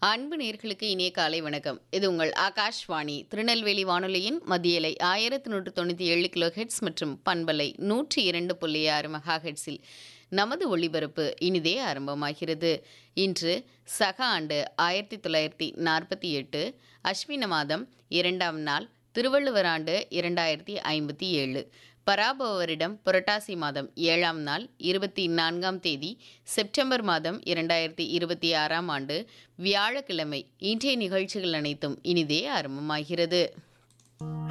அன்பு நேர்களுக்கு இனிய காலை வணக்கம் இது உங்கள் ஆகாஷ்வாணி திருநெல்வேலி வானொலியின் மத்தியலை ஆயிரத்தி நூற்று தொண்ணூற்றி ஏழு கிலோ ஹெட்ஸ் மற்றும் பண்பலை நூற்றி இரண்டு புள்ளி ஆறு மெகா ஹெட்ஸில் நமது ஒளிபரப்பு இனிதே ஆரம்பமாகிறது இன்று சக ஆண்டு ஆயிரத்தி தொள்ளாயிரத்தி நாற்பத்தி எட்டு அஸ்வின மாதம் இரண்டாம் நாள் திருவள்ளுவர் ஆண்டு இரண்டாயிரத்தி ஐம்பத்தி ஏழு பராபவ வருடம் புரட்டாசி மாதம் ஏழாம் நாள் இருபத்தி நான்காம் தேதி செப்டம்பர் மாதம் இரண்டாயிரத்தி இருபத்தி ஆறாம் ஆண்டு வியாழக்கிழமை இன்றைய நிகழ்ச்சிகள் அனைத்தும் இனிதே ஆரம்பமாகிறது